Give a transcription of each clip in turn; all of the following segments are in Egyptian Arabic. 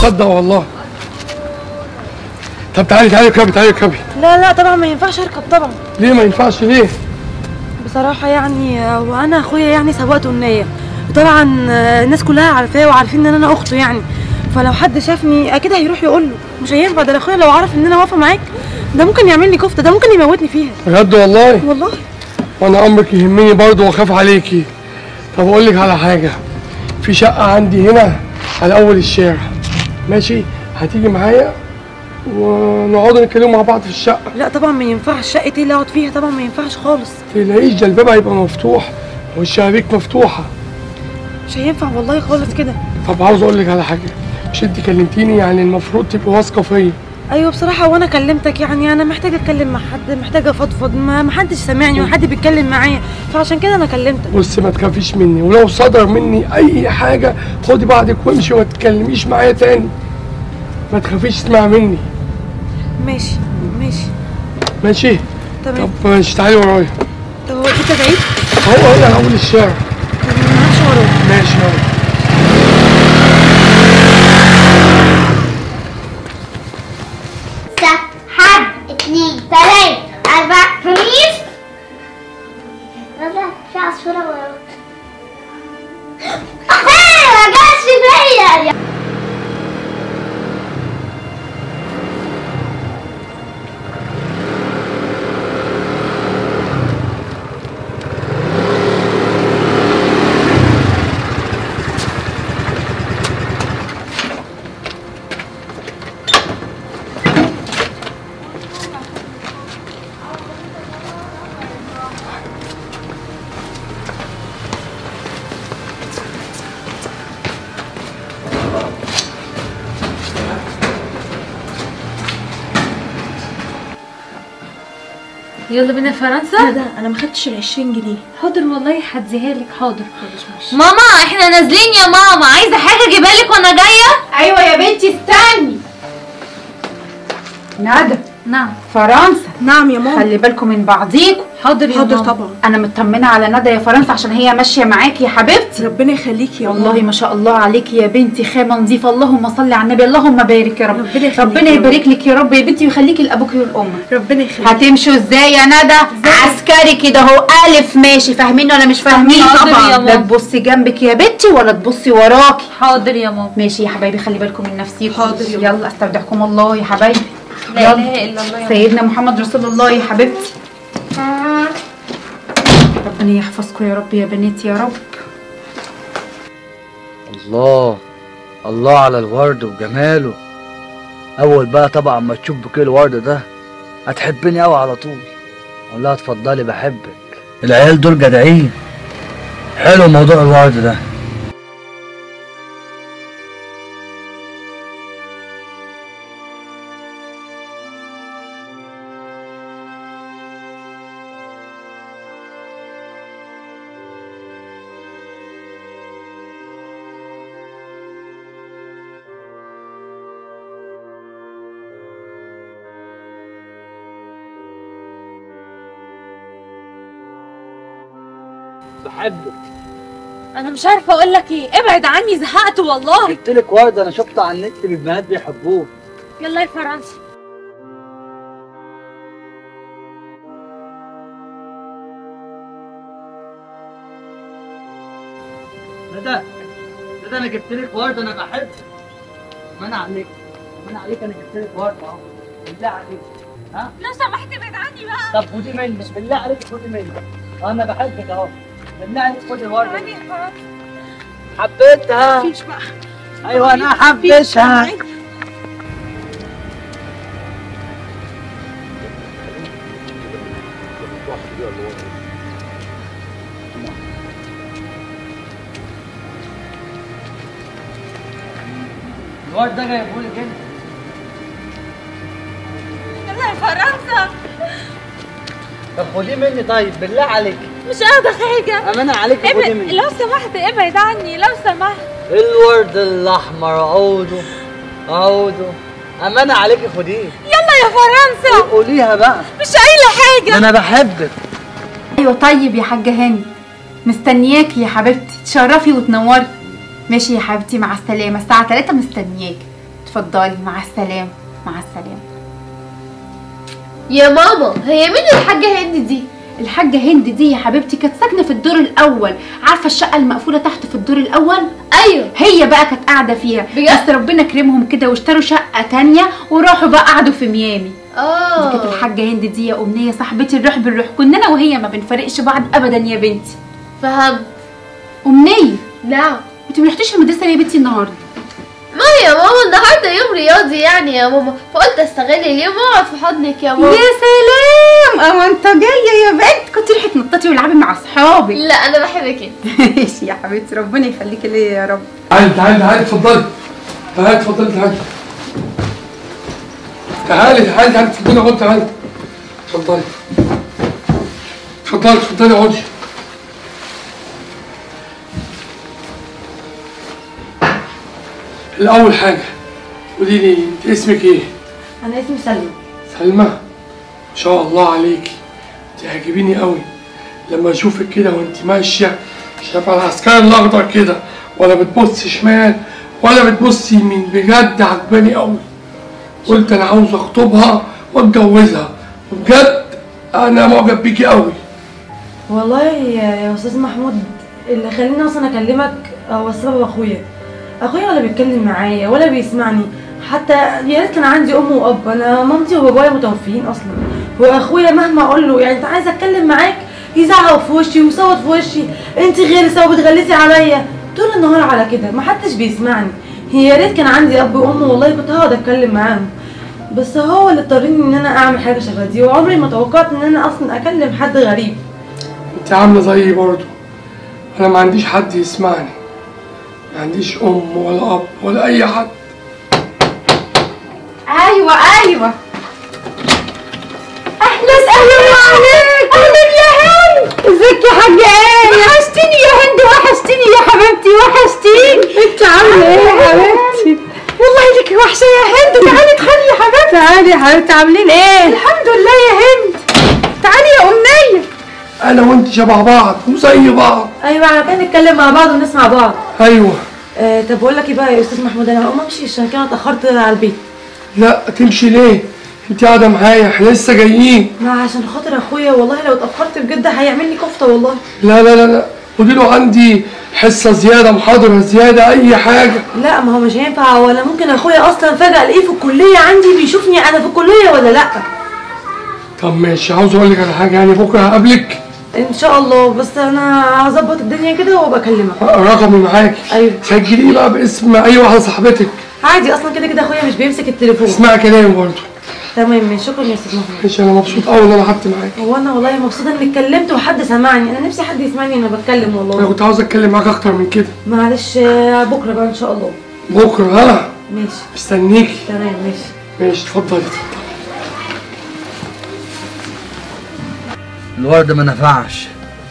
تصدق والله طب تعالي تعالي اركبي تعالي اركبي لا لا طبعا ما ينفعش اركب طبعا ليه ما ينفعش ليه بصراحه يعني آه، وانا اخويا يعني سواق تنيه وطبعا آه، الناس كلها عارفاه وعارفين ان انا اخته يعني فلو حد شافني اكيد هيروح يقول له مش هينفع ده أنا اخويا لو عرف ان انا واقفه معاك ده ممكن يعمل لي كفته ده ممكن يموتني فيها بجد والله والله وانا امرك يهمني برضه واخاف عليكي طب اقول لك على حاجه في شقه عندي هنا على اول الشارع ماشي هتيجي معايا ونقعد نتكلم مع بعض في الشقه لا طبعا ما ينفعش شقه ايه اللي اقعد فيها طبعا ما ينفعش خالص تلاقيش ده الباب هيبقى مفتوح والشبابيك مفتوحه مش هينفع والله خالص كده طب عاوز اقول لك على حاجه مش انت كلمتيني يعني المفروض تبقي واثقه فيا ايوه بصراحه وانا كلمتك يعني انا محتاجه اتكلم مع حد محتاجه افضفض ما ما حدش سامعني ولا حد بيتكلم معايا فعشان كده انا كلمتك بصي ما تخافيش مني ولو صدر مني اي حاجه خدي بعضك وامشي وما تتكلميش معايا تاني ما تخافيش تسمع مني ماشي ماشي ماشي تمام طب ماشي تعالي ورايا طب هو انت بعيد اهو اهو على اول الشارع طب ما معكش ورايا ماشي اهو حد اتنين تلاتة أربعة خميس لا في عصفورة وراك ما جاتش فيا يلا بينا فرنسا لا ده انا ما خدتش ال 20 جنيه حاضر والله هديها لك حاضر ماما احنا نازلين يا ماما عايزه حاجه اجيبها لك وانا جايه ايوه يا بنتي استني ندى نعم فرنسا نعم يا ماما خلي بالكم من بعضيكم حاضر يا حاضر ماما طبعا انا مطمنه على ندى يا فرنسا عشان هي ماشيه معاكي يا حبيبتي ربنا يخليكي يا ماما والله ما شاء الله عليكي يا بنتي خامه نظيفه اللهم صل على النبي اللهم بارك يا رب ربنا يخليكي ربنا يا يبارك لك يا رب يا بنتي ويخليكي لابوكي والامك ربنا يخليكي هتمشوا ازاي يا ندى عسكري كده اهو الف ماشي فاهمين ولا مش فاهمين حاضر يا لا ماما. تبصي جنبك يا بنتي ولا تبصي وراكي حاضر يا ماما ماشي يا حبايبي خلي بالكم من نفسيكم حاضر يا يلا استودعكم الله يا حبايبي لا اله الا الله يا ماما سيدنا محمد رسول الله يا حبيبتي ربنا يحفظكم يا رب يا بناتي يا رب الله الله على الورد وجماله اول بقى طبعا ما تشوف بكيل الورد ده هتحبني قوي على طول اقول لها اتفضلي بحبك العيال دول جدعين حلو موضوع الورد ده بحبك انا مش عارفه اقول لك ايه ابعد عني زهقت والله جبت لك ورد انا شفته على النت البنات بيحبوه يلا يا فرنسا ندى ندى انا جبت لك ورد انا بحبك امان عليك امان عليك انا جبت لك ورد اهو بالله عليك ها لو سمحت ابعد عني بقى طب خدي مني بالله عليك خدي مني انا بحبك اهو بالله عليك خدي الورد عني يا فرنسا حبيتها مفيش بقى ايوه انا حبيتها الورد ده جايبهولك انت يلا يا فرنسا طب خديه مني طيب بالله عليك مش قاعده حاجه امانه عليك خديه ابعد مني لو سمحت ابعد عني لو سمحت الورد الاحمر عوده عوده امانه عليك خديه يلا يا فرنسا قوليها بقى مش قايله ده حاجه انا بحبك ايوه طيب يا حاجه هاني مستنياكي يا حبيبتي تشرفي وتنوري ماشي يا حبيبتي مع السلامه الساعه 3 مستنياكي اتفضلي مع السلامه مع السلامه يا ماما هي مين الحاجة هند دي الحاجه هند دي يا حبيبتي كانت ساكنه في الدور الاول عارفه الشقه المقفوله تحت في الدور الاول ايوه هي بقى كانت قاعده فيها بجد؟ بس ربنا كرمهم كده واشتروا شقه تانية وراحوا بقى قعدوا في ميامي دي كانت اه الحاجه هند دي يا امنيه صاحبتي الروح بالروح كنا انا وهي ما بنفرقش بعض ابدا يا بنتي فهمت امنيه نعم انت ما رحتيش المدرسه ليه يا بنتي النهارده ما يا ماما النهارده يوم رياضي يعني يا ماما فقلت استغل اليوم واقعد في حضنك يا ماما يا سلام اما انت جايه يا بنت كنت روحي تنططي والعبي مع اصحابك لا انا بحبك انت ماشي يا حبيبتي ربنا يخليكي ليا يا رب تعالي تعالي تعالي اتفضلي تعالي اتفضلي تعالي تعالي تعالي تعالي اتفضلي اقعدي تعالي اتفضلي اتفضلي اتفضلي اقعدي الأول حاجة قولي لي انت اسمك ايه؟ انا اسمي سلمى سلمى ما شاء الله عليكي تعجبيني قوي لما اشوفك كده وانت ماشيه شايفه العسكري الاخضر كده ولا بتبص شمال ولا بتبص يمين بجد عجباني قوي قلت انا عاوز اخطبها واتجوزها وبجد انا معجب بيكي قوي والله يا يا استاذ محمود اللي خليني اصلا اكلمك هو السبب اخويا اخويا ولا بيتكلم معايا ولا بيسمعني حتى يا ريت كان عندي ام واب انا مامتي وبابايا متوفيين اصلا واخويا مهما اقول له يعني انت عايز اتكلم معاك يزعق في وشي ويصوت في وشي انت غير وبتغلسي عليا طول النهار على كده محدش بيسمعني يا ريت كان عندي اب وام والله كنت هقعد اتكلم معاهم بس هو اللي اضطرني ان انا اعمل حاجه شبه دي وعمري ما توقعت ان انا اصلا اكلم حد غريب انت عامله زيي برضو انا ما عنديش حد يسمعني ما عنديش ام ولا اب ولا اي حد ايوه ايوه اهلا وسهلا عليك اهلا يا هند ازيك يا حاجه ايه وحشتيني يا هند وحشتيني يا حبيبتي وحشتيني انت عامله ايه يا حبيبتي والله لك وحشه يا هند تعالي ادخلي يا حبيبتي تعالي يا حبيبتي عاملين ايه الحمد لله يا هند تعالي يا امنيه انا وانت شبه بعض وزي بعض ايوه على كده نتكلم مع بعض ونسمع بعض ايوه آه طب بقول لك ايه بقى يا استاذ محمود انا هقوم امشي عشان كده اتاخرت على البيت لا تمشي ليه انت قاعده معايا احنا لسه جايين ما عشان خاطر اخويا والله لو اتاخرت بجد هيعمل لي كفته والله لا لا لا لا قولي له عندي حصه زياده محاضره زياده اي حاجه لا ما هو مش هينفع ولا ممكن اخويا اصلا فجاه الاقيه في الكليه عندي بيشوفني انا في الكليه ولا لا طب ماشي عاوز اقول لك على حاجه يعني بكره هقابلك ان شاء الله بس انا هظبط الدنيا كده وابقى اكلمك رقمي معاكي أيوة. سجليه بقى باسم اي واحده صاحبتك عادي اصلا كده كده اخويا مش بيمسك التليفون اسمعي كلامي برضه تمام ماشي شكرا يا استاذ محمود ماشي انا مبسوط قوي ان انا قعدت معاكي هو انا والله مبسوطه اني اتكلمت وحد سمعني انا نفسي حد يسمعني وانا بتكلم انا والله كنت عاوز اتكلم معاك اكتر من كده معلش آه، بكره بقى ان شاء الله بكره ها ماشي مستنيكي تمام ماشي ماشي اتفضلي اتفضلي الورد ما نفعش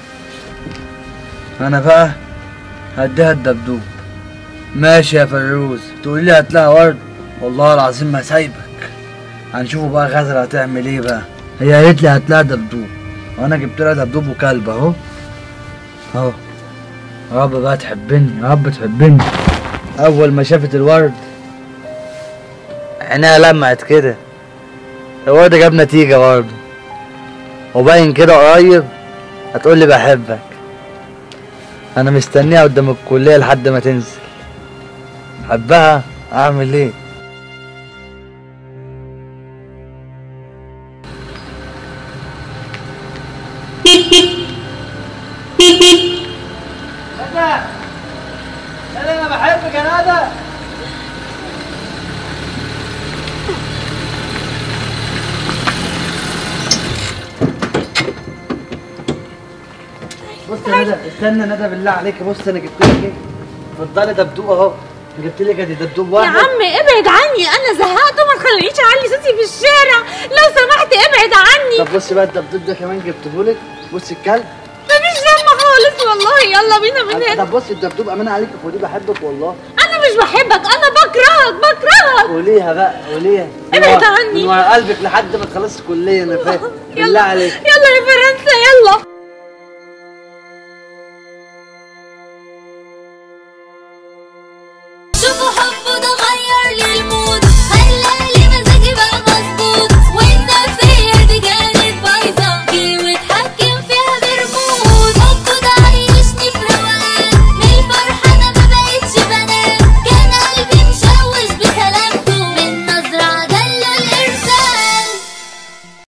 انا بقى هديها الدبدوب ماشي يا فيروز تقولي لي هات لها ورد والله العظيم ما سايبك هنشوفوا بقى غزل هتعمل ايه بقى هي قالت لي هات لها دبدوب وانا جبت لها دبدوب وكلب اهو اهو يا رب بقى تحبني يا رب تحبني اول ما شافت الورد عينيها لمعت كده الورد جاب نتيجة برضه وباين كده قريب هتقول لي بحبك انا مستنيها قدام الكليه لحد ما تنزل حبها اعمل ايه انا بحبك يا ندى بص يا ندى استنى ندى بالله عليك بص انا جبت لك ايه اتفضلي دبدوب اهو جبت لك ادي دبدوب يا واحد عم ابعد عني انا زهقت وما تخلينيش اعلي صوتي في الشارع لو سمحت ابعد عني طب بصي بقى الدبدوب ده كمان جبته لك بصي الكلب مفيش لما خالص والله يلا بينا من هنا طب بصي الدبدوب امانه عليك ودي بحبك والله انا مش بحبك انا بكرهك بكرهك قوليها بقى قوليها من ابعد ورا- عني. من ورا قلبك لحد ما تخلصي الكليه انا فاهم بالله عليك يلا يا فرنسا يلا